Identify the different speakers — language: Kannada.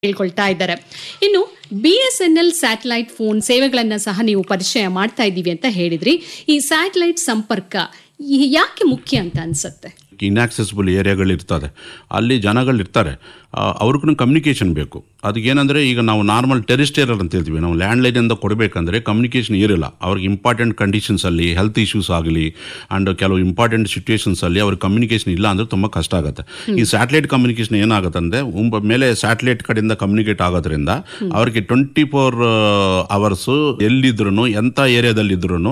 Speaker 1: ಹೇಳ್ಕೊಳ್ತಾ ಇದ್ದಾರೆ ಇನ್ನು B S N L satellite phone ಸೇವೆಗಳನ್ನ ಸಹ ನೀವು ಪರಿಚಯ ಮಾಡ್ತಾ ಇದ್ದೀವಿ ಅಂತ ಹೇಳಿದ್ರಿ ಈ ಸ್ಯಾಟಲೈಟ್ ಸಂಪರ್ಕ ಈ- ಯಾಕೆ ಮುಖ್ಯ ಅಂತ ಅನ್ಸುತ್ತೆ
Speaker 2: ಇನ್ಯಾಕ್ಸೆಸಿಬಲ್ ಏರಿಯಾಗಳಿರ್ತದೆ ಅಲ್ಲಿ ಜನಗಳಿರ್ತಾರೆ ಅವ್ರಿಗೂ ಕಮ್ಯುನಿಕೇಷನ್ ಬೇಕು ಅದಕ್ಕೇನಂದರೆ ಈಗ ನಾವು ನಾರ್ಮಲ್ ಟೆರಿಸ್ಟೇರಲ್ ಅಂತ ಹೇಳ್ತೀವಿ ನಾವು ಲ್ಯಾಂಡ್ಲೈನಿಂದ ಕೊಡಬೇಕಂದ್ರೆ ಕಮ್ಯುನಿಕೇಷನ್ ಇರಲ್ಲ ಅವ್ರಿಗೆ ಇಂಪಾರ್ಟೆಂಟ್ ಕಂಡೀಷನ್ಸಲ್ಲಿ ಹೆಲ್ತ್ ಇಶ್ಯೂಸ್ ಆಗಲಿ ಆ್ಯಂಡ್ ಕೆಲವು ಇಂಪಾರ್ಟೆಂಟ್ ಸಿಚುವೇಶನ್ಸಲ್ಲಿ ಅವ್ರಿಗೆ ಕಮ್ಯುನಿಕೇಷನ್ ಇಲ್ಲ ಅಂದರೆ ತುಂಬ ಕಷ್ಟ ಆಗುತ್ತೆ ಈ ಸ್ಯಾಟಲೈಟ್ ಕಮ್ಯುನಿಕೇಷನ್ ಏನಾಗುತ್ತೆ ಅಂದರೆ ಉಂಬ ಮೇಲೆ ಸ್ಯಾಟಲೈಟ್ ಕಡೆಯಿಂದ ಕಮ್ಯುನಿಕೇಟ್ ಆಗೋದ್ರಿಂದ ಅವ್ರಿಗೆ ಟ್ವೆಂಟಿ ಫೋರ್ ಅವರ್ಸು ಎಲ್ಲಿದ್ರು ಎಂಥ ಏರಿಯಾದಲ್ಲಿದ್ರು